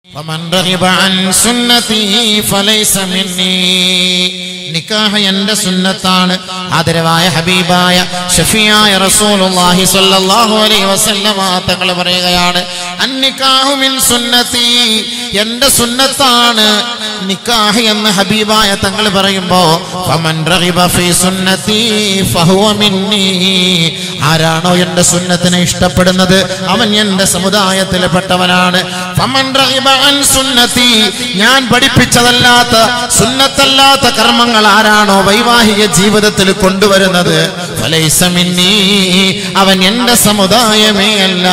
ومن رغب عن سنتي فليس مني നിക്കാഹ് എന്റെ സുന്നത്താണ് ആദരവായ ഹബീബായ ഷഫിയായ റസൂലുള്ളാഹി സ്വല്ലല്ലാഹു അലൈഹി വസല്ലമ തങ്ങൾ പറയുകയാണ് അന്നിക്കാഹു മിൻ സുന്നത്തി എന്റെ സുന്നത്താണ് നിക്കാഹ് എന്ന് ഹബീബായ തങ്ങൾ പറയുമ്പോ ഫമൻ റഗിബ ഫീ സുന്നത്തി ഫഹുവ മിന്നി ആരാണോ എന്റെ സുന്നത്തിനെ ഇഷ്ടപ്പെടുന്നത് അവൻ എന്റെ സമുദായത്തിൽപ്പെട്ടവനാണ് ഫമൻ റഗിബ അൻ സുന്നത്തി ഞാൻ പഠിപ്പിച്ചതല്ലാത്ത സുന്നത്തല്ലാത്ത കർമ്മങ്ങൾ ആരാണോ വൈവാഹിക ജീവിതത്തിൽ കൊണ്ടുവരുന്നത് ഫലൈസ മിന്നി അവൻ എന്റെ സമുദായമേ അല്ല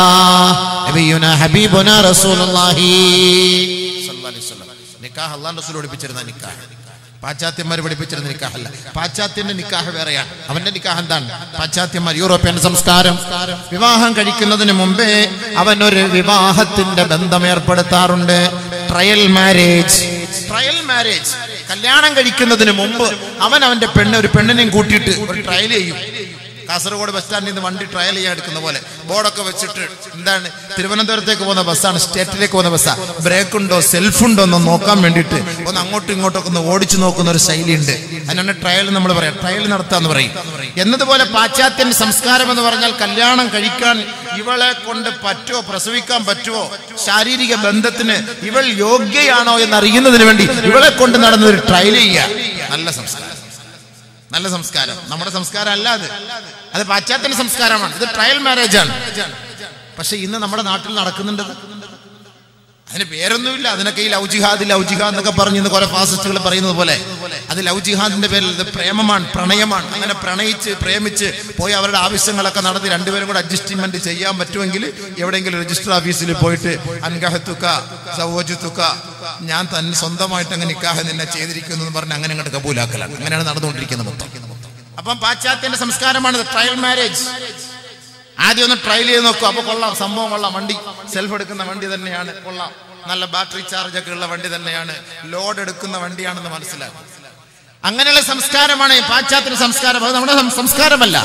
നബിയുന ഹബീബുന റസൂലുള്ളാഹി സ്വല്ലല്ലാഹു അലൈഹി വസല്ലം നിക്കാഹ് അല്ലാഹു റസൂൽ പഠിപ്പിച്ചിരുന്ന നിക്കാഹ് പാശ്ചാത്യന്മാർ പഠിപ്പിച്ചിരുന്ന നിക്കാഹല്ല പാശ്ചാത്യന്റെ നിക്കാഹ് വേറെയാണ് അവന്റെ നിക്കാഹ് എന്താണ് പാശ്ചാത്യന്മാർ യൂറോപ്യൻ സംസ്കാരം വിവാഹം കഴിക്കുന്നതിന് മുമ്പേ അവൻ ഒരു വിവാഹത്തിന്റെ ബന്ധം ഏർപ്പെടുത്താറുണ്ട് ട്രയൽ മാരേജ് ട്രയൽ മാരേജ് കല്യാണം കഴിക്കുന്നതിന് മുമ്പ് അവൻ അവന്റെ പെണ്ണ് ഒരു പെണ്ണിനെയും കൂട്ടിയിട്ട് ഒരു ട്രയൽ ചെയ്യും കാസർഗോഡ് ബസ് സ്റ്റാൻഡിൽ നിന്ന് വണ്ടി ട്രയൽ ചെയ്യാൻ എടുക്കുന്ന പോലെ ബോർഡൊക്കെ വെച്ചിട്ട് എന്താണ് തിരുവനന്തപുരത്തേക്ക് പോകുന്ന ബസ്സാണ് സ്റ്റേറ്റിലേക്ക് പോകുന്ന ബസ്സാണ് ബ്രേക്ക് ഉണ്ടോ സെൽഫ് ഉണ്ടോ എന്ന് നോക്കാൻ വേണ്ടിയിട്ട് ഒന്ന് അങ്ങോട്ടും ഇങ്ങോട്ടൊക്കെ ഒന്ന് ഓടിച്ചു നോക്കുന്ന ഒരു ശൈലിയുണ്ട് അതിനാണ് ട്രയൽ നമ്മൾ പറയാം ട്രയൽ നടത്താന്ന് പറയും എന്നതുപോലെ പാശ്ചാത്യൻ സംസ്കാരം എന്ന് പറഞ്ഞാൽ കല്യാണം കഴിക്കാൻ ഇവളെ കൊണ്ട് പറ്റുമോ പ്രസവിക്കാൻ പറ്റുമോ ശാരീരിക ബന്ധത്തിന് ഇവൾ യോഗ്യയാണോ എന്ന് അറിയുന്നതിന് വേണ്ടി ഇവളെ കൊണ്ട് നടന്ന ഒരു ട്രയൽ ചെയ്യുക നല്ല സംസ്കാരം നല്ല സംസ്കാരം നമ്മുടെ സംസ്കാരം അല്ല അത് അത് പാശ്ചാത്യ സംസ്കാരമാണ് ഇത് ട്രയൽ മാരേജ് ആണ് പക്ഷെ ഇന്ന് നമ്മുടെ നാട്ടിൽ നടക്കുന്നുണ്ട് അതിന് പേരൊന്നുമില്ല അതിനൊക്കെ ഈ ലവ് ജിഹാദ് ലവ് ജിഹാദ് എന്നൊക്കെ പറഞ്ഞ് ഇന്ന് കുറെ ഫാസിസ്റ്റുകൾ പറയുന്നത് പോലെ അത് ലവ് ജിഹാദിന്റെ പേരിൽ ഇത് പ്രേമമാണ് പ്രണയമാണ് അങ്ങനെ പ്രണയിച്ച് പ്രേമിച്ച് പോയി അവരുടെ ആവശ്യങ്ങളൊക്കെ നടത്തി രണ്ടുപേരും കൂടെ അഡ്ജസ്റ്റ്മെന്റ് ചെയ്യാൻ പറ്റുമെങ്കിൽ എവിടെയെങ്കിലും രജിസ്റ്റർ ഓഫീസിൽ പോയിട്ട് അൻഗഹത്തുക്ക സവോജത്തുക്ക ഞാൻ തന്നെ സ്വന്തമായിട്ട് അങ്ങനെ നിക്കാഹ് നിന്നെ ചെയ്തിരിക്കുന്നു എന്ന് പറഞ്ഞ് അങ്ങനെ അങ്ങോട്ട് കബൂലാക്കലാണ് അങ്ങനെയാണ് നടന്നുകൊണ്ടിരിക്കുന്നത് മൊത്തം അപ്പം പാശ്ചാത്യന്റെ സംസ്കാരമാണ് ട്രയൽ മാരേജ് ആദ്യം ഒന്ന് ട്രയൽ ചെയ്ത് നോക്കും അപ്പൊ കൊള്ളാം സംഭവം കൊള്ളാം വണ്ടി സെൽഫ് എടുക്കുന്ന വണ്ടി തന്നെയാണ് കൊള്ളാം നല്ല ബാറ്ററി ചാർജ് ഒക്കെ ഉള്ള വണ്ടി തന്നെയാണ് ലോഡ് എടുക്കുന്ന വണ്ടിയാണെന്ന് മനസ്സിലാക്കും അങ്ങനെയുള്ള സംസ്കാരമാണ് ഈ പാശ്ചാത്യ സംസ്കാരം അത് നമ്മുടെ സം- സംസ്കാരമല്ല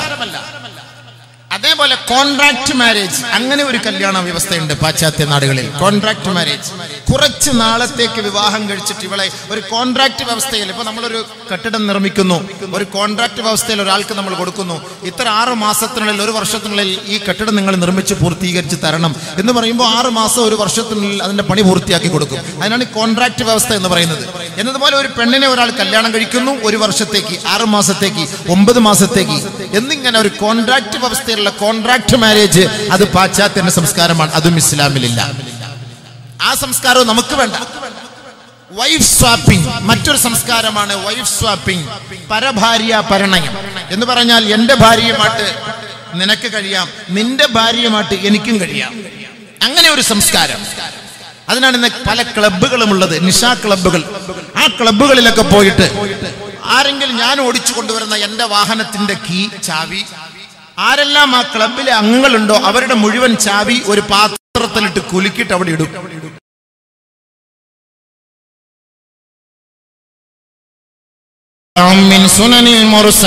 അതേപോലെ കോൺട്രാക്ട് മാരേജ് അങ്ങനെ ഒരു കല്യാണ വ്യവസ്ഥയുണ്ട് പാശ്ചാത്യ നാടുകളിൽ കോൺട്രാക്ട് മാരേജ് കുറച്ച് നാളത്തേക്ക് വിവാഹം കഴിച്ചിട്ട് ഇവളെ ഒരു കോൺട്രാക്ട് വ്യവസ്ഥയിൽ ഇപ്പൊ നമ്മളൊരു കെട്ടിടം നിർമ്മിക്കുന്നു ഒരു കോൺട്രാക്ട് വ്യവസ്ഥയിൽ ഒരാൾക്ക് നമ്മൾ കൊടുക്കുന്നു ഇത്ര ആറ് മാസത്തിനുള്ളിൽ ഒരു വർഷത്തിനുള്ളിൽ ഈ കെട്ടിടം നിങ്ങൾ നിർമ്മിച്ച് പൂർത്തീകരിച്ച് തരണം എന്ന് പറയുമ്പോൾ ആറ് മാസം ഒരു വർഷത്തിനുള്ളിൽ അതിന്റെ പണി പൂർത്തിയാക്കി കൊടുക്കും അതിനാണ് കോൺട്രാക്ട് വ്യവസ്ഥ എന്ന് പറയുന്നത് എന്നതുപോലെ ഒരു പെണ്ണിനെ ഒരാൾ കല്യാണം കഴിക്കുന്നു ഒരു വർഷത്തേക്ക് ആറ് മാസത്തേക്ക് ഒമ്പത് മാസത്തേക്ക് എന്നിങ്ങനെ ഒരു കോൺട്രാക്ട് വ്യവസ്ഥയിലുള്ള കോൺട്രാക്ട് മാരേജ് അത് പാശ്ചാത്യന്റെ സംസ്കാരമാണ് അതും ഇസ്ലാമിലില്ല ആ സംസ്കാരവും നമുക്ക് വേണ്ട വൈഫ് സ്വാപ്പിംഗ് മറ്റൊരു സംസ്കാരമാണ് വൈഫ് സ്വാപ്പിംഗ് പരഭാര്യ പരണയം എന്ന് പറഞ്ഞാൽ എന്റെ ഭാര്യയുമായിട്ട് നിനക്ക് കഴിയാം നിന്റെ ഭാര്യയുമായിട്ട് എനിക്കും കഴിയാം അങ്ങനെ ഒരു സംസ്കാരം അതിനാണ് ഇന്ന് പല ക്ലബ്ബുകളും ഉള്ളത് നിശാ ക്ലബ്ബുകൾ ആ ക്ലബ്ബുകളിലൊക്കെ പോയിട്ട് ആരെങ്കിലും ഞാൻ ഓടിച്ചു കൊണ്ടുവരുന്ന എന്റെ വാഹനത്തിന്റെ കീ ചാവി ആരെല്ലാം ആ ക്ലബിലെ അംഗങ്ങളുണ്ടോ അവരുടെ മുഴുവൻ ചാവി ഒരു പാത്രത്തിലിട്ട് കുലുക്കിയിട്ട് അവിടെ ഇടും മിൻ സുനനിൽ മുർസൽ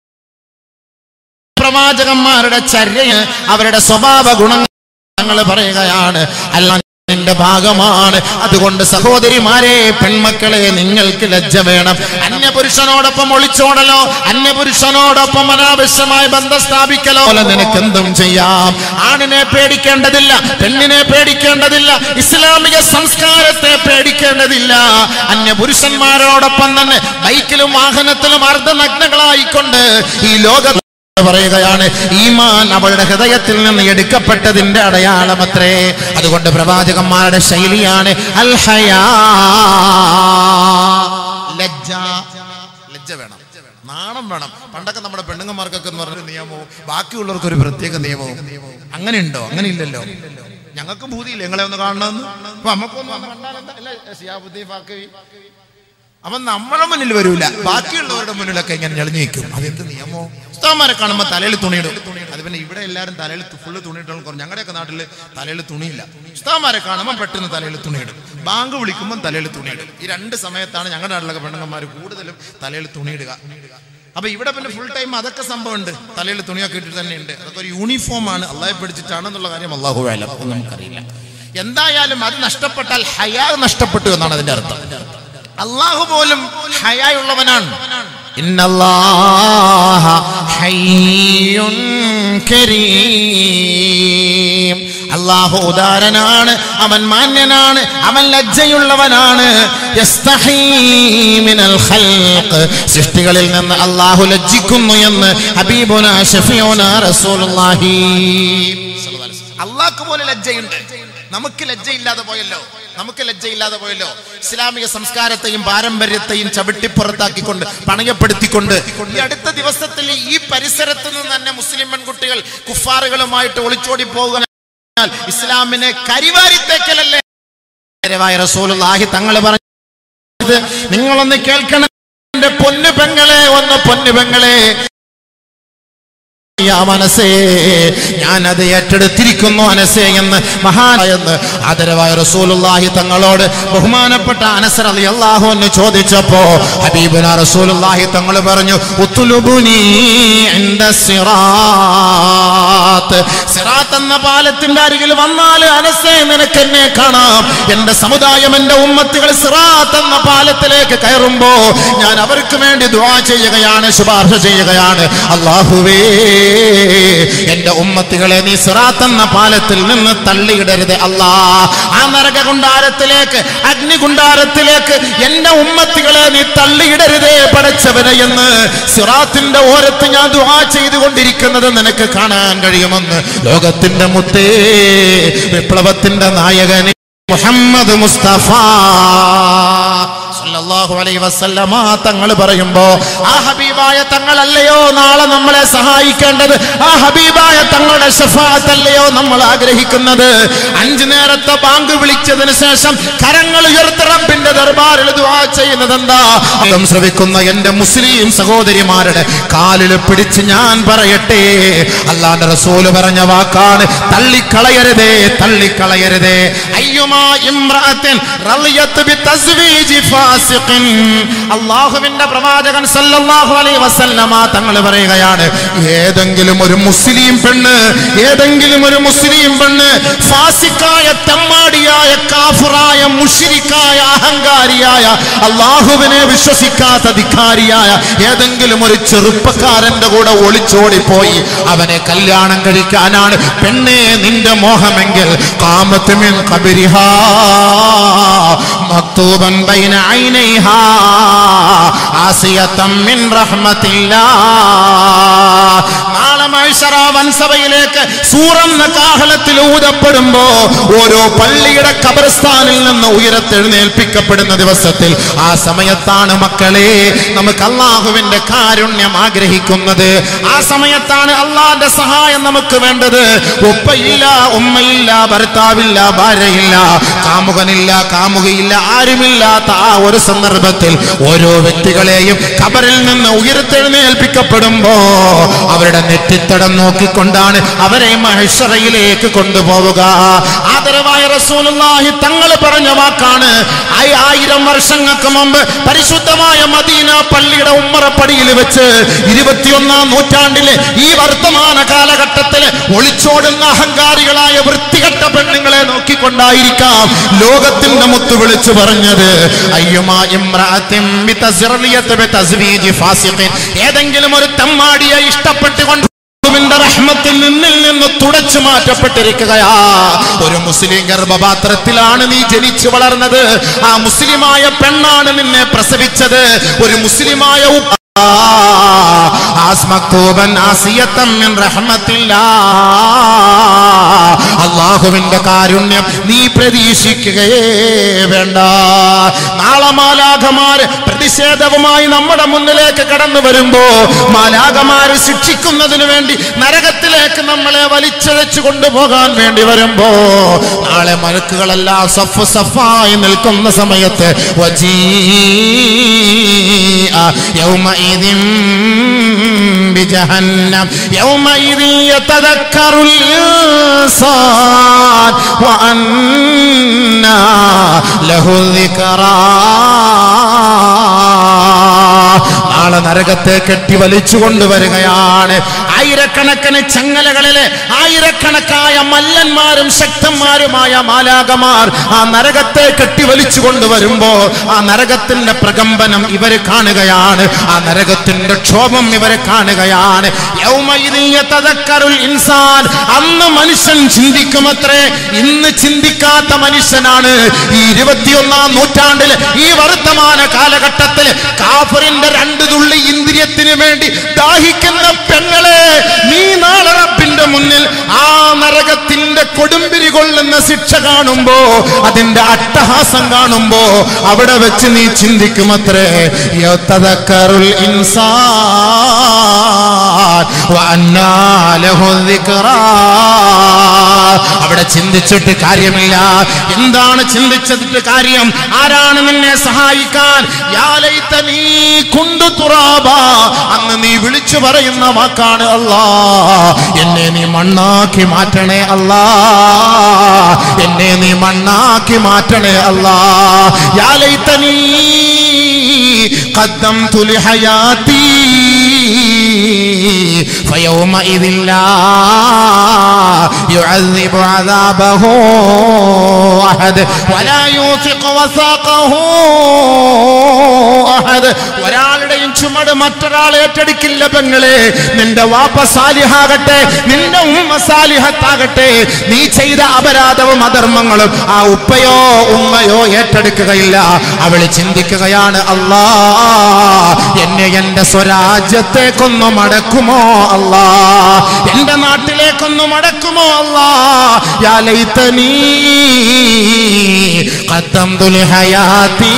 പ്രവാചകന്മാരുടെ ചര്യ അവരുടെ സ്വഭാവ ഗുണങ്ങൾ പറയുകയാണ് അല്ല ന്റെ ഭാഗമാണ് അതുകൊണ്ട് സഹോദരിമാരെ പെൺമക്കളെ നിങ്ങൾക്ക് ലജ്ജ വേണം അന്യപുരുഷനോടൊപ്പം ഒളിച്ചോടലോ അന്യപുരുഷനോടൊപ്പം അനാവശ്യമായ ബന്ധം സ്ഥാപിക്കലോ അല്ല നിനക്ക് എന്തും ചെയ്യാം ആണിനെ പേടിക്കേണ്ടതില്ല പെണ്ണിനെ പേടിക്കേണ്ടതില്ല ഇസ്ലാമിക സംസ്കാരത്തെ പേടിക്കേണ്ടതില്ല അന്യപുരുഷന്മാരോടൊപ്പം തന്നെ ബൈക്കിലും വാഹനത്തിലും അർദ്ധനഗ്നകളായിക്കൊണ്ട് ഈ ലോക പറയുകയാണ് ഈമാൻ അവളുടെ ഹൃദയത്തിൽ നിന്ന് എടുക്കപ്പെട്ടതിന്റെ അടയാളമത്രേ അതുകൊണ്ട് പ്രവാചകന്മാരുടെ ശൈലിയാണ് അൽ ഹയാ ലജ്ജ ലജ്ജ വേണം നാണം വേണം പണ്ടൊക്കെ നമ്മുടെ പെണ്ണുങ്ങന്മാർക്കൊക്കെ എന്ന് പറഞ്ഞൊരു നിയമവും ബാക്കിയുള്ളവർക്ക് ഒരു പ്രത്യേക നിയമവും അങ്ങനെ ഉണ്ടോ അങ്ങനെ ഇല്ലല്ലോ ഞങ്ങൾക്ക് ഭൂതിയില്ല ഞങ്ങളെ ഒന്ന് കാണണമെന്ന് അപ്പൊ നമുക്കൊന്നും ഒന്ന് കണ്ടാലെന്താ? അല്ലേ? സിയാബുദ്ദീൻ ഫാക്കവി അവൻ നമ്മുടെ മുന്നിൽ വരൂല ബാക്കിയുള്ളവരുടെ മുന്നിലൊക്കെ ഇങ്ങനെ ഞെളിഞ്ഞു നിൽക്കും അതെന്ത് നിയമോ ഉസ്താമാരെ കാണുമ്പോൾ തലയിൽ തുണിയിടും അത് പിന്നെ ഇവിടെ എല്ലാവരും തലയിൽ ഫുള്ള് തുണിയിട്ടുള്ള കുറഞ്ഞു ഞങ്ങളുടെയൊക്കെ നാട്ടിൽ തലയിൽ തുണിയില്ല ഉസ്താമാരെ കാണുമ്പോൾ പെട്ടെന്ന് തലയിൽ തുണിയിടും ബാങ്ക് വിളിക്കുമ്പോൾ തലയിൽ തുണിയിടും ഈ രണ്ട് സമയത്താണ് ഞങ്ങളുടെ നാട്ടിലൊക്കെ പെണ്ണുങ്ങന്മാർ കൂടുതലും തലയിൽ തുണിയിടുക അപ്പൊ ഇവിടെ പിന്നെ ഫുൾ ടൈം അതൊക്കെ സംഭവമുണ്ട് തലയിൽ തുണിയൊക്കെ ഇട്ടിട്ട് തന്നെ ഉണ്ട് അതൊക്കെ ഒരു യൂണിഫോം ആണ് അള്ളാഹെ പിടിച്ചിട്ടാണെന്നുള്ള കാര്യം അള്ളാഹു വേല നമുക്കറിയില്ല എന്തായാലും അത് നഷ്ടപ്പെട്ടാൽ ഹയാ നഷ്ടപ്പെട്ടു എന്നാണ് അതിന്റെ അർത്ഥം അള്ളാഹു പോലും ഹയായുള്ളവനാണ് ഇന്നല്ലാഹ ഹയ്യുൻ കരീം അള്ളാഹു ഉദാരനാണ് അവൻ മാന്യനാണ് അവൻ ലജ്ജയുള്ളവനാണ് യസ്തഹീ മിനൽ ഖൽഖ്. സൃഷ്ടികളിൽ നിന്ന് അള്ളാഹു ലജ്ജിക്കുന്നു എന്ന് ഹബീബുന ഷഫിയോന റസൂലുള്ളാഹി അള്ളാഹ്ക്ക് പോലെ ലജ്ജയുണ്ട് നമുക്ക് ലജ്ജയില്ലാതെ പോയല്ലോ നമുക്ക് ലജ്ജയില്ലാതെ പോയല്ലോ ഇസ്ലാമിക സംസ്കാരത്തെയും പാരമ്പര്യത്തെയും ചവിട്ടിപ്പുറത്താക്കിക്കൊണ്ട് പണയപ്പെടുത്തിക്കൊണ്ട് ഈ അടുത്ത ദിവസത്തിൽ ഈ പരിസരത്ത് നിന്ന് തന്നെ മുസ്ലിം പെൺകുട്ടികൾ കുഫാറുകളുമായിട്ട് ഒളിച്ചോടി പോകുക ഇസ്ലാമിനെ കരിവാരിത്തേക്കലല്ലേ റസൂലുള്ളാഹി തങ്ങൾ പറഞ്ഞത് നിങ്ങളൊന്ന് കേൾക്കണം എന്റെ പൊന്നു പെങ്ങളെ ഒന്ന് പൊന്നു പെങ്ങളെ യാ മനസ്സേ ഞാൻ അത് ഏറ്റെടുത്തിരിക്കുന്നു അനസേ എന്ന് മഹാനെന്ന് ആദരവായ റസൂലുള്ളാഹി തങ്ങളോട് ബഹുമാനപ്പെട്ട അനസർ അലി അള്ളാഹു എന്ന് ചോദിച്ചപ്പോ ഹബീബുന റസൂലുള്ളാഹി തങ്ങൾ പറഞ്ഞു ഉത്തുലുബുനി ഇൻദ സിറാത്ത് സിറാത്ത് എന്ന പാലത്തിന്റെ അരികിൽ വന്നാൽ അനസേ നിനക്ക് എന്നെ കാണാം എന്റെ സമുദായം എന്റെ ഉമ്മത്തുകൾ സിറാത്ത് എന്ന പാലത്തിലേക്ക് കയറുമ്പോ ഞാൻ അവർക്ക് വേണ്ടി ദുആ ചെയ്യുകയാണ് ശുപാർശ ചെയ്യുകയാണ് അള്ളാഹുവേ എന്റെ ഉമ്മത്തികളെ നീ സിറാത്ത് എന്ന പാലത്തിൽ നിന്ന് തള്ളിയിടരുത് അല്ലാ ആ നരക കുണ്ടാരത്തിലേക്ക് അഗ്നികുണ്ടാരത്തിലേക്ക് എന്റെ ഉമ്മത്തികളെ നീ തള്ളിയിടരുതേ പടച്ചവനെ എന്ന് സിറാത്തിന്റെ ഓരത്ത് ഞാൻ ദുആ ചെയ്തുകൊണ്ടിരിക്കുന്നത് നിനക്ക് കാണാൻ കഴിയുമെന്ന് ലോകത്തിന്റെ മുത്തേ വിപ്ലവത്തിന്റെ നായകനെ മുഹമ്മദ് മുസ്തഫ സല്ലല്ലാഹു അലൈഹി വസല്ലമ തങ്ങൾ പറയുമ്പോ ആ ഹബീബായ തങ്ങളല്ലയോ നാളെ നമ്മളെ സഹായിക്കേണ്ടത് ആ ഹബീബായ തങ്ങളുടെ ഷഫാത്ത് അല്ലയോ നമ്മൾ ആഗ്രഹിക്കുന്നത് അഞ്ചു നേരത്തെ ബാങ്ക് വിളിച്ചതിന് ശേഷം കരങ്ങൾ ഉയർത്തി റബ്ബിന്റെ ദർബാറിൽ ദുആ ചെയ്യുന്നത് എന്താ അതും ശ്രവിക്കുന്ന എന്റെ മുസ്ലിം സഹോദരിമാരുടെ കാലിൽ പിടിച്ച് ഞാൻ പറയട്ടെ അള്ളാന്റെ റസൂല് പറഞ്ഞ വാക്കാണ് തള്ളിക്കളയരുതേ തള്ളിക്കളയരുതേ അയ്യുമാ ഇമ്രാത്തിൻ റളിയത്ത് ബിതസ്വീജി ഫാസിഖിൻ അല്ലാഹുവിന്റെ പ്രവാചകൻ സല്ലല്ലാഹു അലൈഹി വസല്ലമ തങ്ങൾ പറയുകയാണ് ഏതെങ്കിലും ഒരു മുസ്ലിം പെണ്ണ് ഏതെങ്കിലും ഒരു മുസ്ലിം പെണ്ണ് ഫാസിക്കായ തെമ്മാടിയായ കാഫിറായ മുഷിരിക്കായ അഹങ്കാരിയായ അള്ളാഹുവിനെ വിശ്വസിക്കാത്ത ധിക്കാരിയായ ഏതെങ്കിലും ഒരു ചെറുപ്പക്കാരന്റെ കൂടെ ഒളിച്ചോടിപ്പോയി അവനെ കല്യാണം കഴിക്കാനാണ് പെണ്ണെ നിന്റെ മോഹമെങ്കിൽ കാമത്ത് മിൻ ഖബരിഹാ മക്തൂബൻ ബൈന ഐനൈഹാ ആസിയത്തം മിൻ റഹ്മത്തില്ലാ നാളെ മൈശറ വൻസഭയിലേക്ക് സൂറന്ന കാഹളത്തിൽ ഊതപ്പെടുമ്പോ ഓരോ പള്ളിയുടെ കബർസ്ഥാനിൽ നിന്ന് ഉയരത്തെഴുന്നേൽപ്പിക്കപ്പെടുന്ന ദിവസത്തിൽ ആ സമയത്താണ് മക്കളെ നമുക്ക് അള്ളാഹുവിന്റെ കാരുണ്യം ആഗ്രഹിക്കുന്നത് ആ സമയത്താണ് അള്ളാന്റെ സഹായം നമുക്ക് വേണ്ടത് ഉപ്പയില്ല ഉമ്മയില്ല ഭർത്താവില്ല ഭാര്യയില്ല കാമുകനില്ല കാമുകയില്ല ആരുമില്ലാത്ത ആ ഒരു സന്ദർഭത്തിൽ ഓരോ വ്യക്തികളെയും കബറിൽ നിന്ന് ഉയർത്തെഴുന്നേൽപ്പിക്കപ്പെടുമ്പോ അവരുടെ നെറ്റിത്തടം നോക്കിക്കൊണ്ടാണ് അവരെ മഹേശ്വരയിലേക്ക് കൊണ്ടുപോവുക ആദരവായ റസൂലുള്ളാഹി തങ്ങൾ പറഞ്ഞ വാക്കാണ് ആയി- ആയിരം വർഷങ്ങൾക്ക് മുമ്പ് പരിശുദ്ധമായ മദീന പള്ളിയുടെ ഉമ്മറപ്പടിയിൽ വെച്ച് ഇരുപത്തിയൊന്നാം നൂറ്റാണ്ടിലെ ഈ വർത്തമാന കാലഘട്ടത്തിൽ ഒളിച്ചോടുന്ന അഹങ്കാരികളായ വൃത്തികെട്ട പെണ്ണുങ്ങളെ നോക്കിക്കൊണ്ടായിരിക്കാം ലോകത്തിന്റെ മുത്ത് വിളിച്ചു പറഞ്ഞത് അയ്യുമാ ഇമ്രാത്തിൻ ബിതസ്റിയത്ത് ബിതസ്വീജി ഫാസിഖിൻ ഏതെങ്കിലും ഒരു തെമ്മാടിയെ ഇഷ്ടപ്പെട്ടുകൊണ്ട് അള്ളാഹുവിന്റെ റഹ്മത്തിൽ നിന്നിൽ നിന്ന് തുടച്ചു മാറ്റപ്പെട്ടിരിക്കുകയാ ഒരു മുസ്ലിം ഗർഭപാത്രത്തിലാണ് നീ ജനിച്ചു വളർന്നത് ആ മുസ്ലിമായ പെണ്ണാണ് നിന്നെ പ്രസവിച്ചത് ഒരു മുസ്ലിമായ ഉപ്പ ആസ്മക്തൂബൻ ആസിയത്തം മിൻ റഹ്മത്തില്ലാ അള്ളാഹുവിന്റെ കാരുണ്യം നീ പ്രതീക്ഷിക്കുകയേ വേണ്ട നാളെ മാലാഖമാര് പ്രതിഷേധവുമായി നമ്മുടെ മുന്നിലേക്ക് കടന്നു വരുമ്പോ മാലാഖമാര് ശിക്ഷിക്കുന്നതിന് വേണ്ടി നരകത്തിലേക്ക് നമ്മളെ വലിച്ചഴച്ചു കൊണ്ടുപോകാൻ വേണ്ടി വരുമ്പോ നാളെ മലക്കുകളെല്ലാം സഫ് സഫായി നിൽക്കുന്ന സമയത്ത് وجيء يومئذ بجهنم يومئذ يتذكر الإنسان وأنى له الذكرى നാളെ നരകത്തെ കെട്ടി വലിച്ചു കൊണ്ടുവരികയാണ് ആയിരക്കണക്കിന് ചങ്ങലകളിലെ ആയിരക്കണക്കായ മല്ലന്മാരും ശക്തന്മാരുമായ മാലാകമാർ ആ നരകത്തെ കെട്ടിവലിച്ചു കൊണ്ടുവരുമ്പോ ആ നരകത്തിന്റെ പ്രകമ്പനം ഇവര് കാണുകയാണ് ആ നരകത്തിന്റെ ക്ഷോഭം ഇവരെ കാണുകയാണ് യൗമഇദിൻ യതദക്കറുൽ ഇൻസാൻ അന്ന് മനുഷ്യൻ ചിന്തിക്കുമത്രേ ഇന്ന് ചിന്തിക്കാത്ത മനുഷ്യനാണ് ഈ ഇരുപത്തിയൊന്നാം നൂറ്റാണ്ടിൽ ഈ വർത്തമാന കാലഘട്ടത്തിൽ കാഫറിന്റെ രണ്ട് തുള്ളി ഇന്ദ്രിയത്തിന് വേണ്ടി ദാഹിക്കുന്ന പെങ്ങളെ നീ നാളെ റബ്ബിന്റെ മുന്നിൽ ആ നരകത്തിന്റെ കൊടുമ്പിരി കൊള്ളുന്ന ശിക്ഷ കാണുമ്പോ അതിന്റെ അട്ടഹാസം കാണുമ്പോ അവിടെ വെച്ച് നീ ചിന്തിക്കുമത്രേ യതദക്കറുൽ ഇൻസാൻ വഅന്നാ ലഹു ദിക്റാ അവിടെ ചിന്തിച്ചിട്ട് കാര്യമില്ല എന്താണ് ചിന്തിച്ചിട്ട് കാര്യം ആരാണ് നിന്നെ സഹായിക്കാൻ യാ ലൈതനീ കുന്തു തുറാബാ അന്ന് നീ വിളിച്ചു പറയുന്ന വാക്കാണ് അല്ലാ എന്നെ നീ മണ്ണാക്കി മാറ്റണേ അല്ലാ എന്നെ നീ മണ്ണാക്കി മാറ്റണേ അല്ലാ യാ ലൈതനീ قدمت لحياتي فيومئذ لا يعذب عذابه أحد ولا يوثق وثاقه أحد ഒരാളുടെയും ചുമട് മറ്റൊരാൾ ഏറ്റെടുക്കില്ല പെങ്ങളെ നിന്റെ വാപ്പ സാലിഹാകട്ടെ നിന്റെ ഉമ്മ സാലിഹത്താകട്ടെ നീ ചെയ്ത അപരാധവും അധർമ്മങ്ങളും ആ ഉപ്പയോ ഉമ്മയോ ഏറ്റെടുക്കുകയില്ല അവൾ ചിന്തിക്കുകയാണ് അല്ലാ എന്നെ എന്റെ സ്വരാജ്യത്തേക്കൊന്നു മടക്കുമോ അല്ലാ എന്റെ നാട്ടിലേക്കൊന്നു മടക്കുമോ അല്ലാ യാ ലൈതനീ ഖദ്ദംതു ലിഹയാതി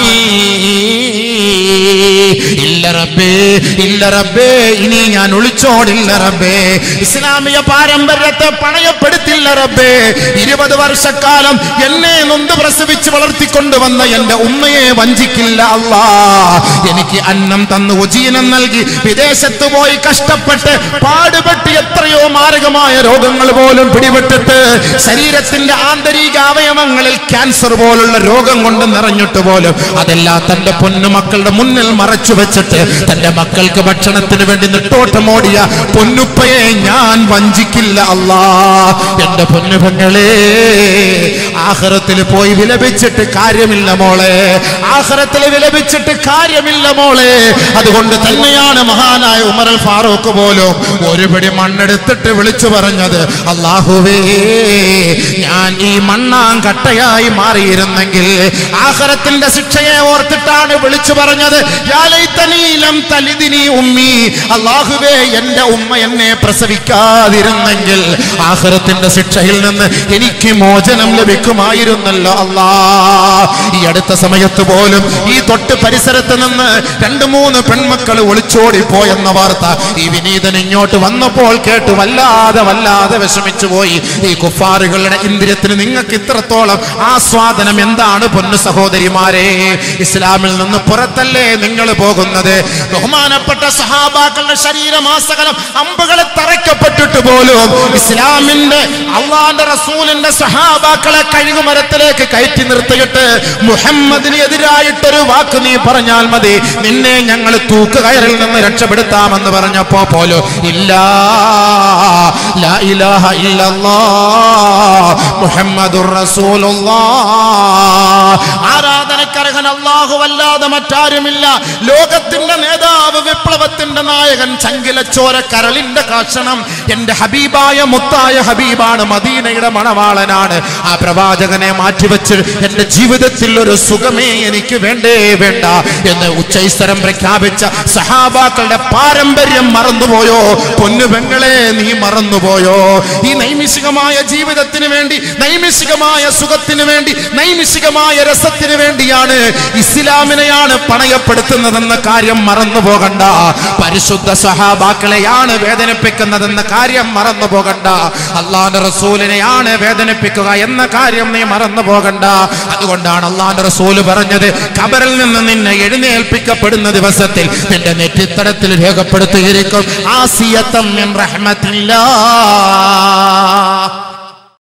ഇല്ല റബ്ബേ ഇല്ല റബ്ബേ ഇനി ഞാൻ ഒളിച്ചോടില്ല റബ്ബേ ഇസ്ലാമിക പാരമ്പര്യത്തെ പണയപ്പെടുത്തില്ല റബ്ബേ ഇരുപത് വർഷക്കാലം എന്നെ നൊന്ത് പ്രസവിച്ച് വളർത്തിക്കൊണ്ടുവന്ന എന്റെ ഉമ്മയെ വഞ്ചിക്കില്ല അല്ലാ എനിക്ക് അന്നം തന്ന് ഉജീനം നൽകി വിദേശത്ത് പോയി കഷ്ടപ്പെട്ട് പാടുപെട്ട് എത്രയോ മാരകമായ രോഗങ്ങൾ പോലും പിടിപെട്ടിട്ട് ശരീരത്തിന്റെ ആന്തരിക അവയവങ്ങളിൽ ക്യാൻസർ പോലുള്ള രോഗം കൊണ്ട് നിറഞ്ഞിട്ട് പോലും അതെല്ലാം തന്റെ പൊന്നുമക്കളുടെ മുന്നിൽ മറച്ചു വെച്ചിട്ട് തന്റെ മക്കൾക്ക് ഭക്ഷണത്തിന് വേണ്ടി നെട്ടോട്ടമോടിയ പൊന്നുപ്പയെ ഞാൻ വഞ്ചിക്കില്ല അല്ലാ എന്റെ പൊന്നുപെങ്ങളെ ആഹ്റത്തിൽ പോയി വിലപിച്ചിട്ട് കാര്യമില്ല മോളെ ആഹ്റത്തിൽ വിലപിച്ചിട്ട് കാര്യമില്ല മോളെ അതുകൊണ്ട് തന്നെയാണ് മഹാനായ ഉമറൽ ഫാറൂഖ് പോലും ഒരു പിടി മണ്ണെടുത്തിട്ട് വിളിച്ചു പറഞ്ഞത് അള്ളാഹുവേ ഞാൻ ഈ മണ്ണാം കട്ടയായി മാറിയിരുന്നെങ്കിൽ ആഹ്റത്തിന്റെ ശിക്ഷയെ ഓർത്തിട്ടാണ് വിളിച്ചു പറഞ്ഞത് യാ ലൈതനീ ലം തലിദിനി ഉമ്മി അള്ളാഹുവേ എന്റെ ഉമ്മ എന്നെ പ്രസവിക്കാതിരുന്നെങ്കിൽ ആഹ്റത്തിന്റെ ശിക്ഷയിൽ നിന്ന് എനിക്ക് മോചനം ലഭിക്കുമായിരുന്നല്ലോ അല്ലാ ഈ അടുത്ത സമയത്ത് പോലും ഈ തൊട്ട് പരിസരത്ത് നിന്ന് രണ്ട് മൂന്ന് പെൺമക്കൾ ഒളിച്ചോടി പോയെന്ന വാർത്ത ഈ വിനീതൻ ഇങ്ങോട്ട് വന്നപ്പോൾ കേട്ട് വല്ലാതെ വല്ലാതെ വിഷമിച്ചു പോയി ഈ കുഫാറുകളുടെ ഇന്ദ്രിയത്തിന് നിങ്ങൾക്ക് ഇത്രത്തോളം ആസ്വാദനം എന്താണ് പൊന്നു സഹോദരിമാരെ ഇസ്ലാമിൽ നിന്ന് പുറത്തല്ലേ നിങ്ങൾ പോകുന്നത് ബഹുമാനപ്പെട്ട സഹാബാക്കളുടെ ശരീരമാസകലം അമ്പുകളെ തറയ്ക്കപ്പെട്ടിട്ട് പോലും ഇസ്ലാമിന്റെ അള്ളാന്റെ റസൂലിന്റെ സഹാബാക്കളെ കഴുകുമരത്തിലേക്ക് കയറ്റി നിർത്തിയിട്ട് മുഹമ്മദിന് എതിരായിട്ടൊരു വാക്ക് നീ പറഞ്ഞാൽ മതി നിന്നെ ഞങ്ങൾ തൂക്കുകയറിൽ നിന്ന് രക്ഷപ്പെടുത്താമെന്ന് പറഞ്ഞപ്പോ പോലും ഇല്ല ലാ ഇലാഹ ഇല്ലല്ലാഹ് മുഹമ്മദുർ റസൂലുള്ളാഹ് ആരാധനക്കർഹൻ അല്ലാഹു അല്ലാതെ മറ്റാരുമില്ല ലോകത്തിന്റെ നേതാവ് വിപ്ലവത്തിന്റെ നായകൻ ചങ്കിലച്ചോര കരളിന്റെ കാഷണം എന്റെ ഹബീബായ മുത്തായ ഹബീബാണ് മദീനയുടെ മണവാളനാണ് ആ പ്രവാചകനെ മാറ്റിവെച്ച് എന്റെ ജീവിതത്തിൽ ഒരു സുഖമേ എനിക്ക് വേണ്ടേ വേണ്ട എന്ന് ഉച്ചൈസ്തരം പ്രഖ്യാപിച്ച സഹാബാക്കളുടെ പാരമ്പര്യം മറന്നുപോയോ പൊന്നു പെങ്ങളെ നീ മറന്നുപോയോ ഈ നൈമിഷികമായ ജീവിതത്തിന് വേണ്ടി നൈമിഷികമായ സുഖത്തിന് വേണ്ടി നൈമിഷികമായ രസത്തിന് വേണ്ടിയാണ് ഇസ്ലാമിനെയാണ് പണയപ്പെടുത്തുന്നതെന്ന കാര്യം മറന്നു പോകണ്ട പരിശുദ്ധ സഹാബാക്കളെയാണ് വേദനിപ്പിക്കുന്നതെന്ന കാര്യം മറന്നു പോകണ്ട അള്ളാന്റെ റസൂലിനെയാണ് വേദനിപ്പിക്കുക എന്ന കാര്യം നീ മറന്നു പോകണ്ട അതുകൊണ്ടാണ് അള്ളാന്റെ റസൂല് പറഞ്ഞത് ഖബറിൽ നിന്ന് നിന്നെ എഴുന്നേൽപ്പിക്കപ്പെടുന്ന ദിവസത്തിൽ നിന്റെ നെറ്റിത്തടത്തിൽ രേഖപ്പെടുത്തിയിരിക്കും ആസിയത്തം മിൻ റഹ്മത്തില്ലാ